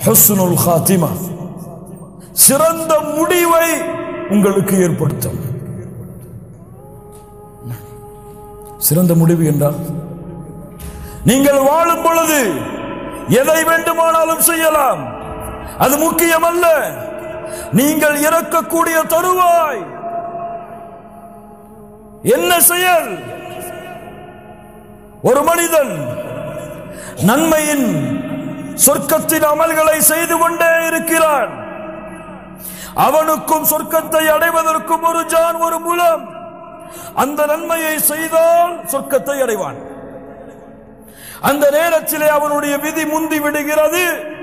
ஹுஸ்னுல் ஹாத்திமா சிறந்த முடிவை உங்களுக்கு ஏற்படுத்தும் சிறந்த முடிவு என்றால் நீங்கள் வாழும் பொழுது எதை வேண்டுமானாலும் செய்யலாம் அது முக்கியமல்ல நீங்கள் இறக்கக்கூடிய தருவாய் என்ன செயல் ஒரு மனிதன் நன்மையின் சொர்க்கத்தின் அமல்களை செய்து கொண்டே இருக்கிறான் அவனுக்கும் சொர்க்கத்தை அடைவதற்கும் ஒரு ஜான் ஒரு மூலம் அந்த நன்மையை செய்தால் சொர்க்கத்தை அடைவான் அந்த நேரத்திலே அவனுடைய விதி முந்தி விடுகிறது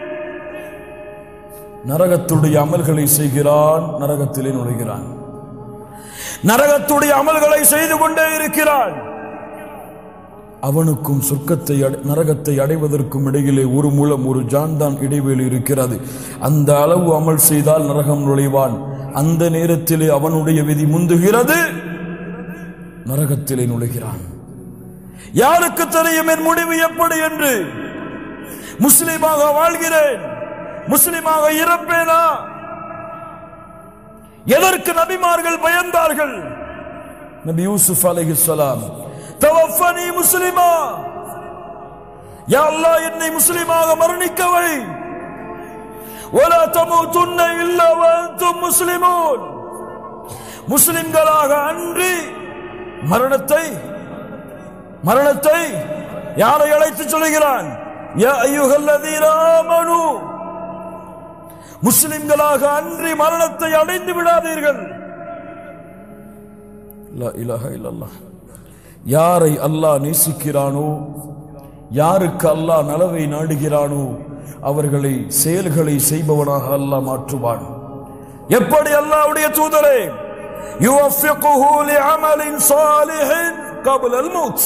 நரகத்துடைய அமல்களை செய்கிறான் நரகத்திலே நுழைகிறான் நரகத்துடைய அமல்களை செய்து கொண்டே இருக்கிறான் அவனுக்கும் சொர்க்கத்தை அடை- நரகத்தை அடைவதற்கும் இடையிலே ஒரு மூலம் ஒரு ஜான்தான் இடைவெளி இருக்கிறது அந்த அளவு அமல் செய்தால் நரகம் நுழைவான் அந்த நேரத்திலே அவனுடைய விதி முந்துகிறது நரகத்திலே நுழைகிறான் யாருக்கு தெரியும் என் முடிவு எப்படி என்று முஸ்லிமாக வாழ்கிறேன் முஸ்லிமாக இறப்பேனா எதற்கு நபிமார்கள் பயந்தார்கள் நபி யூசுப் அலைஹிஸ்ஸலாம் தவஃபனி முஸ்லிமா யா அல்லாஹ் என்னை முஸ்லிமாக மரணிக்கவை ولا تموتن الا وانتم مسلمون முஸ்லிம்களாக அன்றி மரணத்தை மரணத்தை யாரை அழைத்து சொல்கிறான் யா அய்யுஹல்லதீன ஆமனு முஸ்லிம்களாக அன்றி மரணத்தை அடைந்து விடாதீர்கள் லா இலாஹ இல்லல்லாஹ் யாரை அல்லாஹ் நேசிக்கிறானோ யாருக்கு அல்லாஹ் நலவை நாடுகிறானோ அவர்களை செயல்களை செய்பவனாக அல்லாஹ் மாற்றுவான் எப்படி அல்லாஹ்வுடைய தூதரே யுவஃபிகுஹு லிஅமலின் சாலிஹின் قبل الموت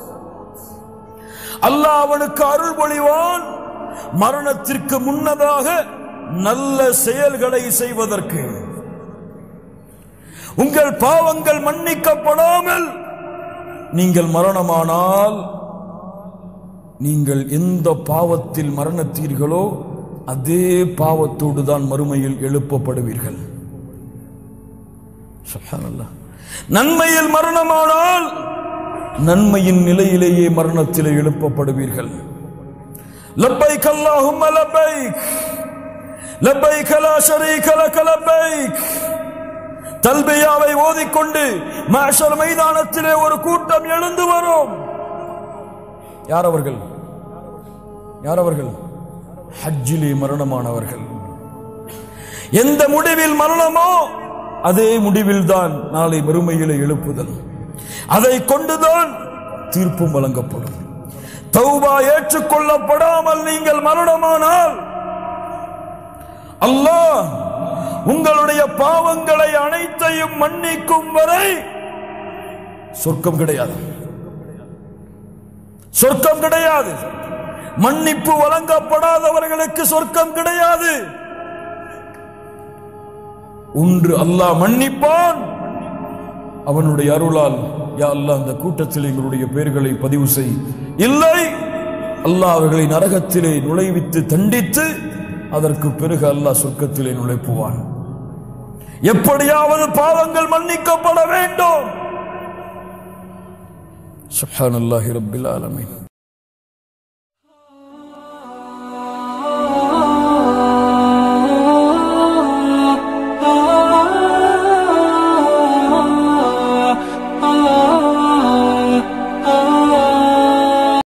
அல்லாஹ் அவனுக்கு அருள் பொழிவான் மரணத்திற்கு முன்னதாக நல்ல செயல்களை செய்வதற்கு உங்கள் பாவங்கள் மன்னிக்கப்படாமல் நீங்கள் மரணமானால் நீங்கள் எந்த பாவத்தில் மரணத்தீர்களோ அதே பாவத்தோடு தான் மறுமையில் எழுப்பப்படுவீர்கள் சுப்ஹானல்லாஹ். நன்மையில் மரணமானால் நன்மையின் நிலையிலேயே மரணத்திலே எழுப்பப்படுவீர்கள் லப்பைக் அல்லாஹும்ம லப்பைக் லப்பைக் லா ஷரீக லக லப்பைக் தல்பியாவை ஓதிக்கொண்டு மாஷர் மைதானத்திலே ஒரு கூட்டம் எழுந்து வரும் யார் அவர்கள் யார் அவர்கள் ஹஜ்ஜிலே மரணமானவர்கள் எந்த முடிவில் மரணமோ அதே முடிவில் தான் நாளை மறுமையிலே எழுப்புதல் அதை கொண்டுதான் தீர்ப்பும் வழங்கப்படும் தௌபா ஏற்றுக்கொள்ளப்படாமல் நீங்கள் மரணமானால் அல்லாஹ் உங்களுடைய பாவங்களை அனைத்தையும் மன்னிக்கும் வரை சொர்க்கம் கிடையாது சொர்க்கம் கிடையாது மன்னிப்பு வழங்கப்படாதவர்களுக்கு சொர்க்கம் கிடையாது ஒன்று அல்லாஹ் மன்னிப்பான் அவனுடைய அருளால் யா அல்லாஹ் அந்த கூட்டத்தில் எங்களுடைய பெயர்களை பதிவு செய் இல்லை அல்லாஹ் அவர்களை நரகத்திலே நுழைவித்து தண்டித்து அதற்கு பிறகு அல்லாஹ் சொர்க்கத்திலே நுழைப்புவான் எப்படியாவது பாவங்கள் மன்னிக்கப்பட வேண்டும் சுப்ஹானல்லாஹி ரப்பில் ஆலமீன்